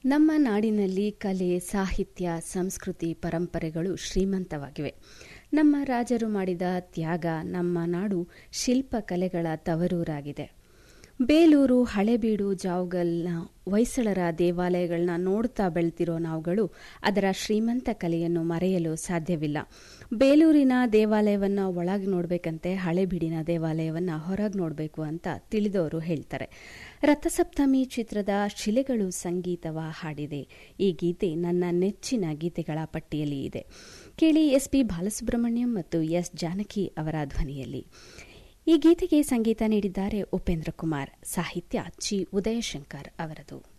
ನಮ್ಮ ನಾಡಿನಲ್ಲಿ ಕಲೆ ಸಾಹಿತ್ಯ ಸಂಸ್ಕೃತಿ ಪರಂಪರೆಗಳು ಶ್ರೀಮಂತವಾಗಿವೆ ನಮ್ಮ ರಾಜರು ಮಾಡಿದ ತ್ಯಾಗ ನಮ್ಮ ನಾಡು ಶಿಲ್ಪ ಕಲೆಗಳ ತವರೂರಾಗಿದೆ ಬೇಲೂರು ಹಳೆಬೀಡು ಜಾವಗಲ್ನ ಹೊಯ್ಸಳರ ದೇವಾಲಯಗಳನ್ನ ನೋಡ್ತಾ ಬೆಳೆದಿರೋ ನಾವುಗಳು ಅದರ ಶ್ರೀಮಂತ ಕಲೆಯನ್ನು ಮರೆಯಲು ಸಾಧ್ಯವಿಲ್ಲ ಬೇಲೂರಿನ ದೇವಾಲಯವನ್ನು ಒಳಗೆ ನೋಡಬೇಕಂತೆ ಹಳೆಬೀಡಿನ ದೇವಾಲಯವನ್ನು ಹೊರಗೆ ನೋಡಬೇಕು ಅಂತ ತಿಳಿದವರು ಹೇಳ್ತಾರೆ ರಥಸಪ್ತಮಿ ಚಿತ್ರದ ಶಿಲೆಗಳು ಸಂಗೀತವ ಹಾಡಿದೆ ಈ ಗೀತೆ ನನ್ನ ನೆಚ್ಚಿನ ಗೀತೆಗಳ ಪಟ್ಟಿಯಲ್ಲಿ ಇದೆ ಕೇಳಿ ಎಸ್ ಪಿ ಬಾಲಸುಬ್ರಹ್ಮಣ್ಯಂ ಮತ್ತು ಎಸ್ ಜಾನಕಿ ಅವರ ಧ್ವನಿಯಲ್ಲಿ ಈ ಗೀತೆಗೆ ಸಂಗೀತ ನೀಡಿದ್ದಾರೆ ಉಪೇಂದ್ರ ಕುಮಾರ್ ಸಾಹಿತ್ಯ ಚಿ ಉದಯಶಂಕರ್ ಅವರದು